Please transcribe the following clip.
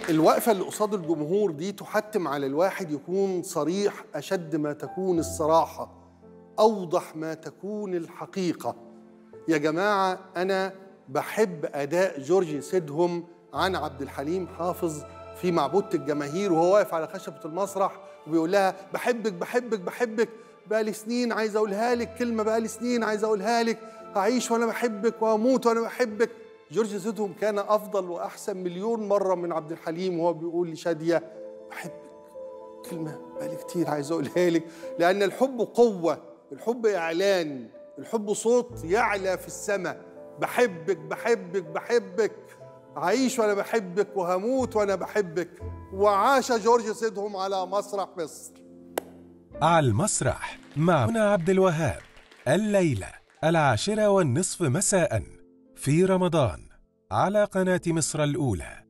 الوقفة اللي قصاد الجمهور دي تحتم على الواحد يكون صريح أشد ما تكون الصراحة أوضح ما تكون الحقيقة يا جماعة أنا بحب أداء جورج سيدهم عن عبد الحليم حافظ في معبودة الجماهير وهو واقف على خشبة المسرح وبيقول لها بحبك بحبك بحبك بقالي سنين عايز أقولها لك كلمة بقالي سنين عايز أقولها لك أعيش وأنا بحبك وأموت وأنا بحبك جورج سيدهم كان أفضل وأحسن مليون مرة من عبد الحليم وهو بيقول لشادية بحبك كلمة بقالي كتير عايز أقولها لك لأن الحب قوة الحب إعلان الحب صوت يعلى في السماء بحبك بحبك بحبك عايش وأنا بحبك وهموت وأنا بحبك وعاش جورج سيدهم على مسرح مصر على المسرح مع منى عبد الوهاب الليلة العاشرة والنصف مساء في رمضان على قناة مصر الأولى